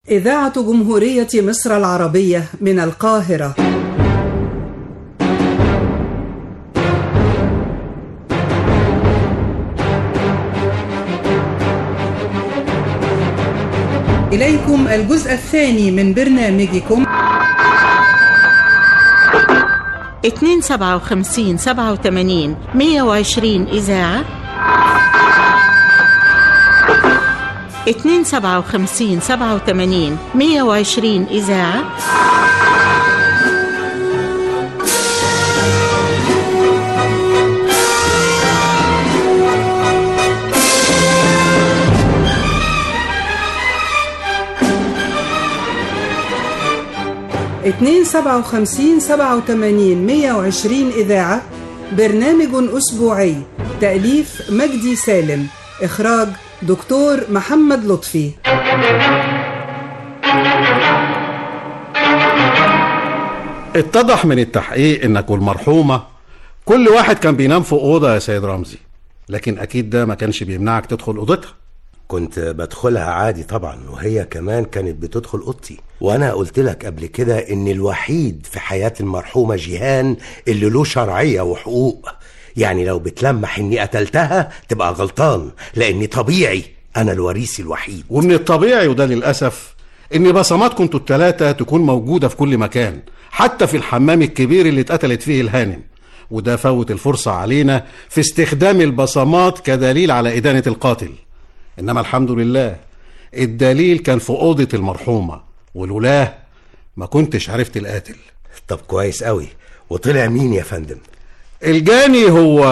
إذاعة جمهورية مصر العربية من القاهرة إليكم الجزء الثاني من برنامجكم 257 87 120 إذاعة 257 87 120 إذاعة اتنين سبعة وخمسين سبعة وتمانين مية وعشرين إذاعة برنامج أسبوعي تأليف مجدي سالم إخراج دكتور محمد لطفي اتضح من التحقيق انك والمرحومة كل واحد كان بينام في أوضة يا سيد رمزي لكن أكيد ده ما كانش بيمنعك تدخل أوضتها كنت بدخلها عادي طبعا وهي كمان كانت بتدخل اوضتي وانا قلت لك قبل كده ان الوحيد في حياة المرحومة جيهان اللي له شرعية وحقوق يعني لو بتلمح اني قتلتها تبقى غلطان لاني طبيعي انا الوريث الوحيد ومن الطبيعي وده للأسف إن بصماتكم انتوا التلاتة تكون موجودة في كل مكان حتى في الحمام الكبير اللي اتقتلت فيه الهانم وده فوت الفرصة علينا في استخدام البصمات كدليل على إدانة القاتل إنما الحمد لله الدليل كان في أوضة المرحومة ولولاه ما كنتش عرفت القاتل طب كويس قوي وطلع مين يا فندم الجاني هو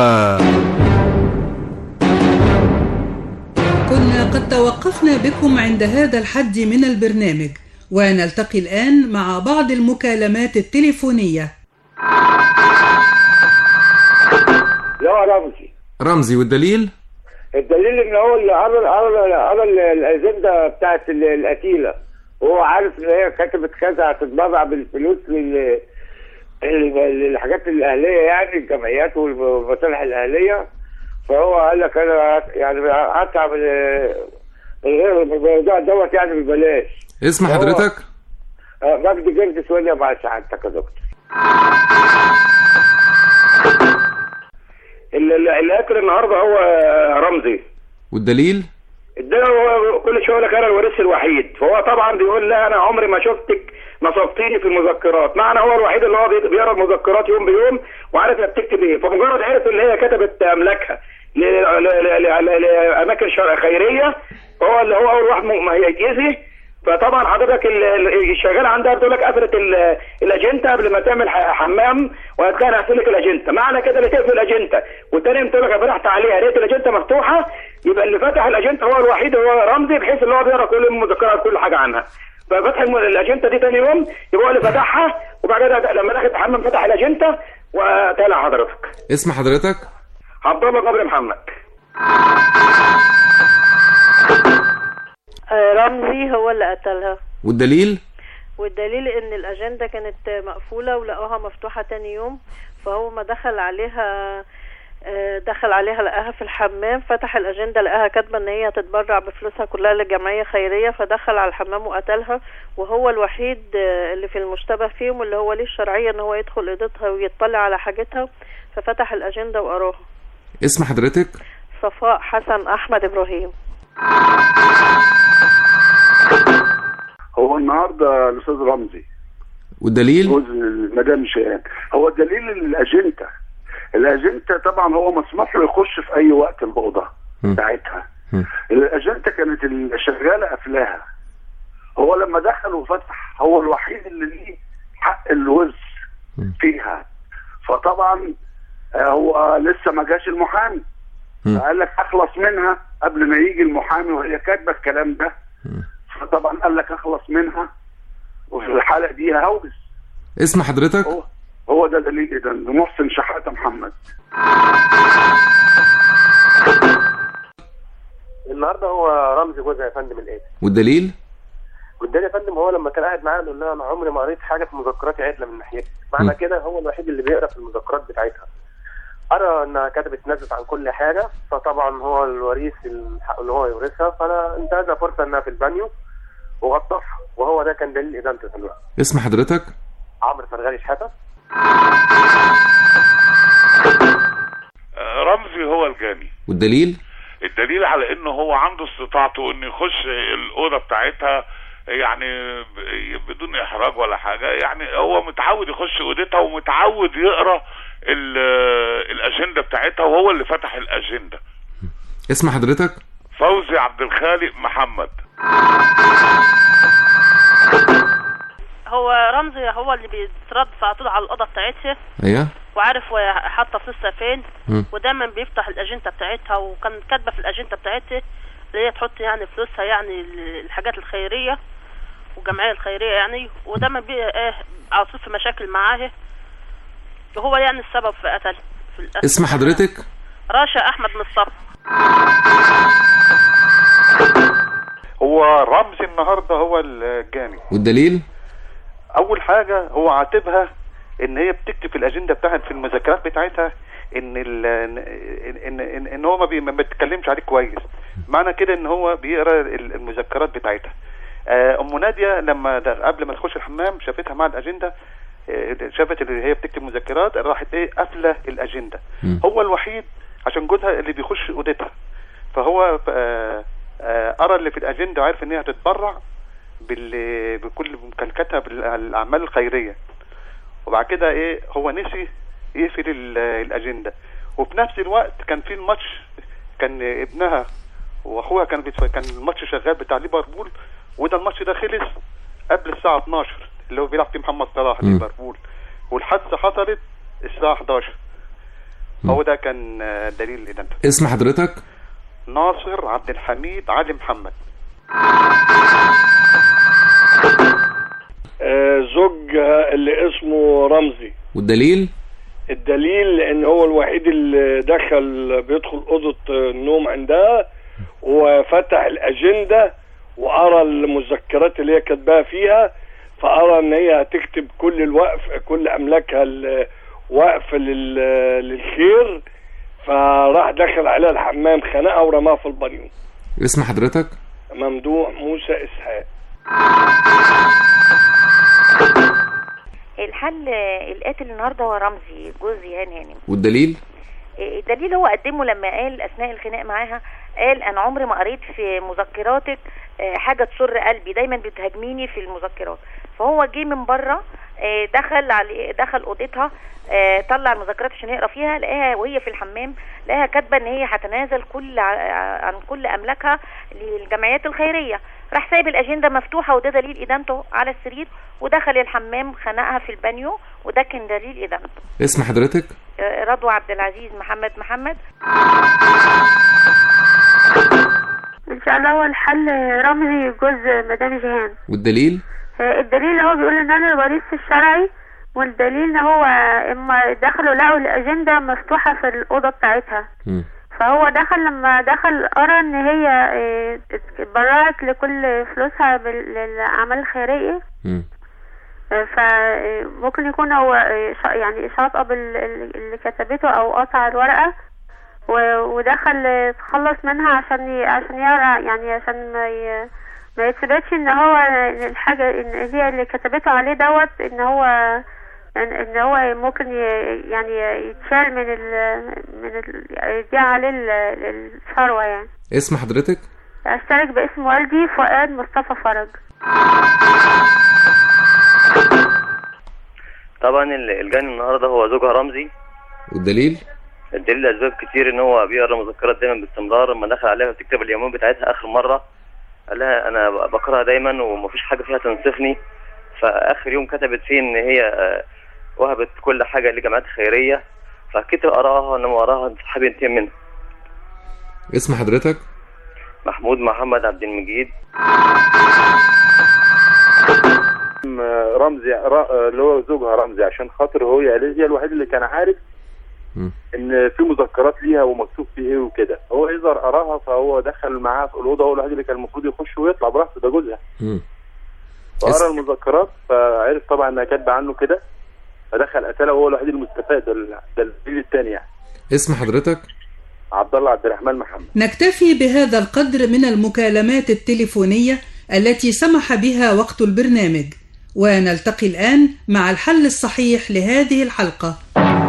كنا قد توقفنا بكم عند هذا الحد من البرنامج ونلتقي الآن مع بعض المكالمات التليفونية لا رمزي رمزي والدليل الدليل ان هو اللي قرا قرا قرا الاجنده بتاعت ال- القتيله وهو عارف ان هي كتبت كذا هتتبرع بالفلوس لل لل- للحاجات الاهليه يعني الجمعيات والمصالح الاهليه فهو قال لك انا يعني هدفع من غير الموضوع دوت يعني ببلاش اسم هو- حضرتك آه، مجدي جردس ولا مع سعادتك يا دكتور ال- ال- اللي قتل النهارده هو رمزي والدليل ده هو كل شويه يقول لك انا الوريث الوحيد فهو طبعا بيقول لا انا عمري ما شفتك نصبتيني في المذكرات معنى هو الوحيد اللي هو بي- بيقرا المذكرات يوم بيوم وعارف هي بتكتب ايه فمجرد عرف ان هي كتبت املاكها ل- ل- ل- ل- لاماكن شر- خيريه هو اللي هو اول واحد م- ما هيتاذي فطبعا حضرتك ال- ال- الشغال عندها بتقول لك قفلت ال- الاجنته قبل ما تعمل ح- حمام وهتلاقي انا هقفل لك الاجنته معنى كده اللي تقفل الاجنته والتاني يوم تقول لك فتحت عليها لقيت الاجنته مفتوحه يبقى اللي فتح الاجنته هو الوحيد هو رمزي بحيث اللي هو بيقرا كل يوم مذكرات كل حاجه عنها ففتح الم- الاجنته دي تاني يوم يبقى هو اللي فتحها وبعد كده لما دخل الحمام فتح الاجنته وتابع حضرتك اسم حضرتك عبد الله قبر محمد آه، رمزي هو اللي قتلها والدليل والدليل ان الاجنده كانت مقفوله ولقوها مفتوحه تاني يوم فهو ما دخل عليها آه، دخل عليها لقاها في الحمام فتح الاجنده لقاها كاتبه ان هي هتتبرع بفلوسها كلها لجمعيه خيريه فدخل على الحمام وقتلها وهو الوحيد آه، اللي في المشتبه فيهم اللي هو ليه الشرعيه ان هو يدخل اوضتها ويطلع على حاجتها ففتح الاجنده وقراها اسم حضرتك صفاء حسن احمد ابراهيم هو النهارده الاستاذ رمزي والدليل جوز مدام شيان هو دليل الاجنته الاجنته طبعا هو مسموح له يخش في اي وقت الاوضه م. بتاعتها م. الاجنته كانت الشغاله قافلاها هو لما دخل وفتح هو الوحيد اللي ليه حق الوز م. فيها فطبعا آه، هو لسه ما جاش المحامي م. فقال لك اخلص منها قبل ما يجي المحامي وهي كاتبه الكلام ده م. فطبعا قال لك اخلص منها وفي الحاله دي هوجس اسم حضرتك هو هو ده دليل اذا محسن شحاته محمد النهارده هو رمزي جوزها يا فندم القاتل والدليل والدليل يا فندم هو لما كان قاعد معانا بيقول لها انا عمري ما قريت حاجه في مذكراتي عدله من ناحيتي م. معنى كده هو الوحيد اللي بيقرا في المذكرات بتاعتها قرا انها كتبت نزلت عن كل حاجه فطبعا هو الوريث الحق اللي هو يورثها فانا انتهز فرصه انها في البانيو وغطسها وهو ده كان دليل ادانته دلوقتي اسم حضرتك عمرو فرغالي شحاته رمزي هو الجاني والدليل الدليل على انه هو عنده استطاعته انه يخش الاوضه بتاعتها يعني ب- بدون احراج ولا حاجه يعني هو متعود يخش اوضتها ومتعود يقرا ال- الاجنده بتاعتها وهو اللي فتح الاجنده اسم حضرتك فوزي عبد الخالق محمد هو رمزي هو اللي بيتردد على طول على الاوضه بتاعتها ايوه وعارف هو حاطه فلوسها فين مم. ودايما بيفتح الاجنده بتاعتها وكان كاتبه في الاجنده بتاعتها اللي هي تحط يعني فلوسها يعني ال- الحاجات الخيريه والجمعيه الخيريه يعني ودايما بي ايه على طول في مشاكل معاه وهو يعني السبب في قتل في القتل اسم حضرتك راشا احمد مصطفى هو رمزي النهارده هو الجاني والدليل اول حاجه هو عاتبها ان هي بتكتب في الاجنده بتاعت في المذكرات بتاعتها ان ال ان ان ان, إن هو ما, بي ما بيتكلمش عليك كويس معنى كده ان هو بيقرا ال- المذكرات بتاعتها آه، ام ناديه لما ده قبل ما تخش الحمام شافتها مع الاجنده آه، شافت اللي هي بتكتب مذكرات راحت ايه قافله الاجنده هو الوحيد عشان جوزها اللي بيخش اوضتها فهو آه، آه، قرا اللي في الاجنده وعارف ان هي هتتبرع بال- بكل ممتلكاتها بالاعمال الخيريه وبعد كده ايه هو نسي يقفل ال- الاجنده وفي نفس الوقت كان في الماتش كان ابنها واخوها كان بيتف... كان الماتش شغال بتاع ليفربول وده الماتش ده خلص قبل الساعه 12 اللي هو بيلعب فيه محمد صلاح مم. ليفربول والحادثه حصلت الساعه 11 هو ده كان آه، دليل الادانه اسم حضرتك ناصر عبد الحميد علي محمد آه، زوجها اللي اسمه رمزي والدليل الدليل ان هو الوحيد اللي دخل بيدخل اوضه النوم عندها وفتح الاجنده وقرا المذكرات اللي هي كاتباها فيها فقرا ان هي هتكتب كل الوقف كل املاكها ال- وقف لل- للخير فراح دخل عليها الحمام خنقها ورماها في البانيو اسم حضرتك ممدوح موسى اسحاق الحل القاتل النهارده هو رمزي جوز جيهان هانم والدليل الدليل هو قدمه لما قال اثناء الخناق معاها قال انا عمري ما قريت في مذكراتك آه، حاجه تسر قلبي دايما بتهاجميني في المذكرات فهو جه من بره آه، دخل على دخل اوضتها آه، طلع المذكرات عشان يقرا فيها لقاها وهي في الحمام لقاها كاتبه ان هي هتنازل كل ع- عن كل املاكها للجمعيات الخيريه راح سايب الاجنده مفتوحه وده دليل ادانته على السرير ودخل الحمام خنقها في البانيو وده كان دليل ادانته اسم حضرتك آه، رضوى عبد العزيز محمد محمد ان شاء الله هو الحل رمزي جوز مدام جيهان والدليل آه، الدليل هو بيقول ان انا الوريث الشرعي والدليل ان هو اما دخلوا لقوا الاجنده مفتوحه في الاوضه بتاعتها مم. فهو دخل لما دخل قرا ان هي آه، اتبرعت لكل فلوسها بال- للاعمال الخيريه مم. آه، فممكن يكون هو آه، شا- يعني شاطئه باللي كتبته او قطع الورقه و- ودخل آه، تخلص منها عشان ي- عشان يقرا يعني عشان ما ي- ما يثبتش ان هو الحاجه ان هي اللي كتبته عليه دوت ان هو ان إن هو ممكن ي- يعني يتشال من ال من ال يديها عليه ال- الثروه يعني اسم حضرتك اشترك باسم والدي فؤاد مصطفى فرج طبعا ال- الجاني النهارده هو زوجها رمزي والدليل الدليل اسباب كتير ان هو بيقرا مذكرات دايما باستمرار لما دخل عليها تكتب اليومين بتاعتها اخر مره قال لها انا بقراها دايما ومفيش حاجه فيها تنصفني فاخر يوم كتبت فيه ان هي آه، وهبت كل حاجه لجمعيات خيريه فكتب قراها انما وراها حابب ينتقم منها اسم حضرتك محمود محمد عبد المجيد م- رمزي ر- اللي هو زوجها رمزي عشان خاطر هو هي هي الوحيد اللي كان عارف مم. ان في مذكرات ليها ومكتوب فيه ايه وكده هو يظهر قراها فهو دخل معاها في الاوضه هو الوحيد اللي كان المفروض يخش ويطلع براحته ده جوزها مم. فقرا المذكرات فعرف طبعا انها كاتبه عنه كده فدخل قتلها وهو الوحيد المستفاد ده ال- ده الدليل الثاني يعني اسم حضرتك عبد الله عبد الرحمن محمد نكتفي بهذا القدر من المكالمات التليفونية التي سمح بها وقت البرنامج ونلتقي الآن مع الحل الصحيح لهذه الحلقة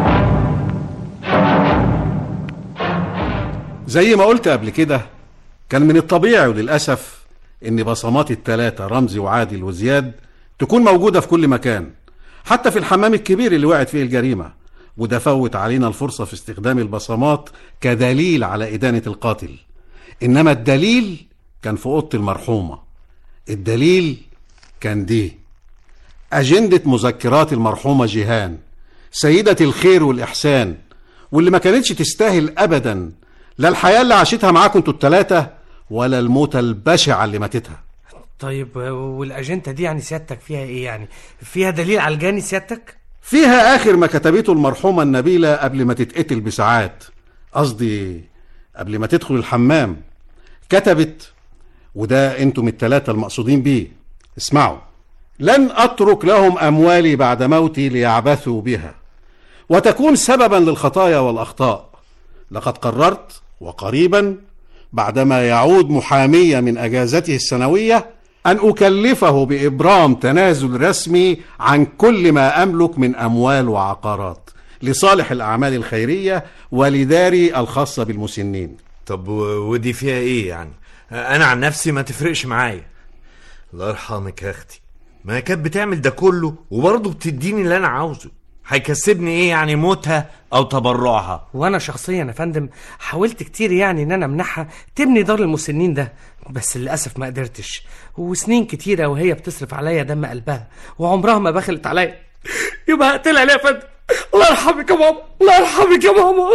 زي ما قلت قبل كده كان من الطبيعي وللأسف إن بصمات التلاتة رمزي وعادل وزياد تكون موجودة في كل مكان حتى في الحمام الكبير اللي وقعت فيه الجريمة وده فوت علينا الفرصة في استخدام البصمات كدليل على إدانة القاتل إنما الدليل كان في أوضة المرحومة الدليل كان دي أجندة مذكرات المرحومة جيهان سيدة الخير والإحسان واللي ما كانتش تستاهل أبدا لا الحياة اللي عاشتها معاكم انتوا التلاتة ولا الموتة البشعة اللي ماتتها طيب والاجنده دي يعني سيادتك فيها ايه يعني فيها دليل على الجاني سيادتك فيها آخر ما كتبته المرحومة النبيلة قبل ما تتقتل بساعات قصدي قبل ما تدخل الحمام كتبت وده انتم التلاتة المقصودين بيه اسمعوا لن أترك لهم أموالي بعد موتي ليعبثوا بها وتكون سببا للخطايا والأخطاء لقد قررت وقريبا بعدما يعود محامية من أجازته السنوية أن أكلفه بإبرام تنازل رسمي عن كل ما أملك من أموال وعقارات لصالح الأعمال الخيرية ولداري الخاصة بالمسنين طب و- ودي فيها ايه يعني انا عن نفسي ما تفرقش معايا الله يرحمك يا اختي ما هي كانت بتعمل ده كله وبرضه بتديني اللي انا عاوزه هيكسبني ايه يعني موتها او تبرعها وانا شخصيا يا فندم حاولت كتير يعني ان انا امنحها تبني دار المسنين ده بس للاسف ما قدرتش وسنين كتيره وهي بتصرف عليا دم قلبها وعمرها ما بخلت عليا يبقى هقتلها ليه يا فندم الله يرحمك يا ماما الله يرحمك يا ماما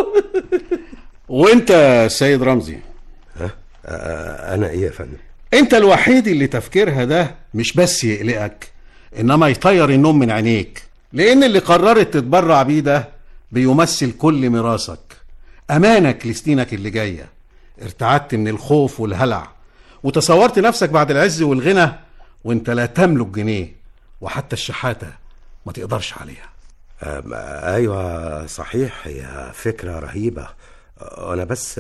وانت يا سيد رمزي أنا إيه يا فندم انت الوحيد اللي تفكيرها ده مش بس يقلقك انما يطير النوم من عينيك لان اللي قررت تتبرع بيه ده بيمثل كل ميراثك امانك لسنينك اللي جايه ارتعدت من الخوف والهلع وتصورت نفسك بعد العز والغنى وانت لا تملك جنيه وحتى الشحاته ما تقدرش عليها أم، ايوه صحيح هي فكره رهيبه انا بس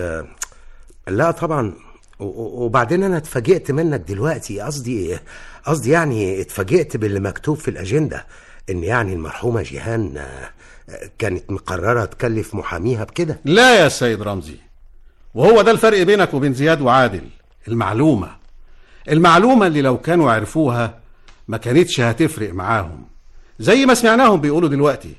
لا طبعا و- و- وبعدين انا اتفاجئت منك دلوقتي قصدي قصدي يعني اتفاجئت باللي مكتوب في الاجنده ان يعني المرحومه جيهان آه، كانت مقرره تكلف محاميها بكده لا يا سيد رمزي وهو ده الفرق بينك وبين زياد وعادل المعلومة المعلومة اللي لو كانوا عرفوها ما كانتش هتفرق معاهم زي ما سمعناهم بيقولوا دلوقتي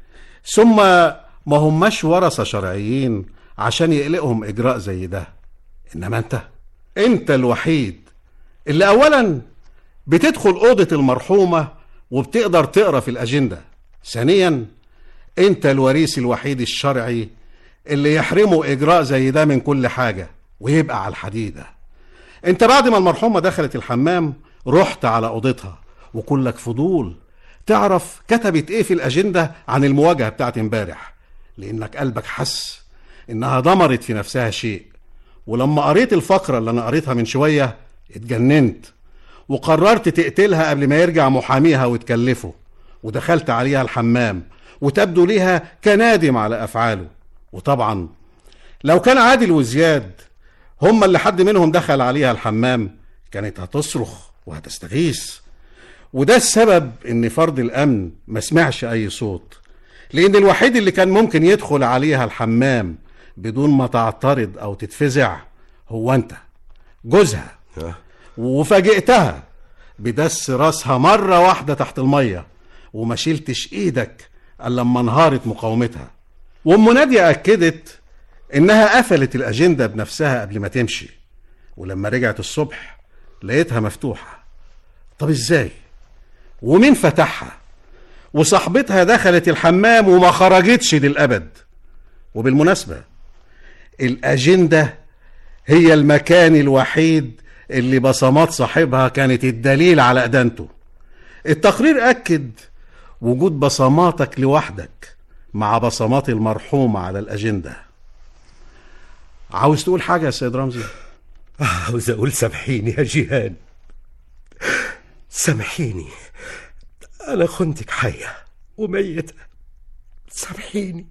ثم ما هماش ورثة شرعيين عشان يقلقهم إجراء زي ده إنما أنت أنت الوحيد اللي أولا بتدخل أوضة المرحومة وبتقدر تقرأ في الأجندة ثانيا أنت الوريث الوحيد الشرعي اللي يحرمه إجراء زي ده من كل حاجة ويبقى على الحديدة انت بعد ما المرحومة دخلت الحمام رحت على أوضتها وكلك فضول تعرف كتبت ايه في الأجندة عن المواجهة بتاعت امبارح لأنك قلبك حس إنها ضمرت في نفسها شيء ولما قريت الفقرة اللي أنا قريتها من شوية اتجننت وقررت تقتلها قبل ما يرجع محاميها وتكلفه ودخلت عليها الحمام وتبدو ليها كنادم على أفعاله وطبعا لو كان عادل وزياد هما اللي حد منهم دخل عليها الحمام كانت هتصرخ وهتستغيث وده السبب ان فرد الامن ما سمعش اي صوت لان الوحيد اللي كان ممكن يدخل عليها الحمام بدون ما تعترض او تتفزع هو انت جوزها وفاجئتها بدس راسها مرة واحدة تحت المية وما شلتش ايدك الا لما انهارت مقاومتها وام نادية اكدت انها قفلت الاجندة بنفسها قبل ما تمشي ولما رجعت الصبح لقيتها مفتوحة طب ازاي ومين فتحها وصاحبتها دخلت الحمام وما خرجتش للأبد وبالمناسبة الأجندة هي المكان الوحيد اللي بصمات صاحبها كانت الدليل على أدانته التقرير أكد وجود بصماتك لوحدك مع بصمات المرحومة على الأجندة عاوز تقول حاجة يا سيد رمزي عاوز اقول سامحيني يا جيهان سامحيني انا خنتك حيه وميته سامحيني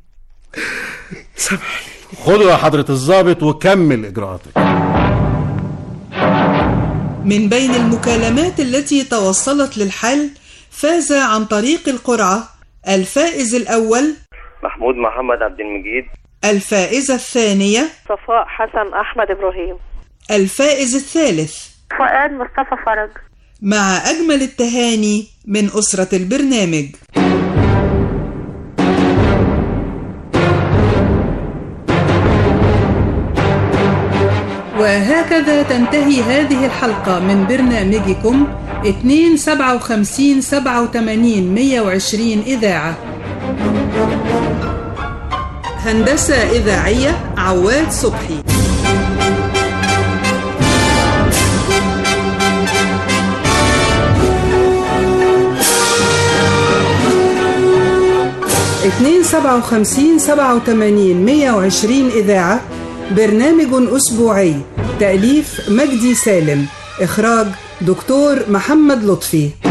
سامحيني خده يا حضرة الضابط وكمل إجراءاتك من بين المكالمات التي توصلت للحل فاز عن طريق القرعة الفائز الأول محمود محمد عبد المجيد الفائزة الثانية صفاء حسن أحمد إبراهيم الفائز الثالث فؤاد مصطفى فرج مع أجمل التهاني من أسرة البرنامج وهكذا تنتهي هذه الحلقة من برنامجكم 257 87 120 إذاعة هندسة إذاعية عواد صبحي اتنين سبعة وخمسين سبعة وتمانين مية وعشرين إذاعة برنامج أسبوعي تأليف مجدي سالم إخراج دكتور محمد لطفي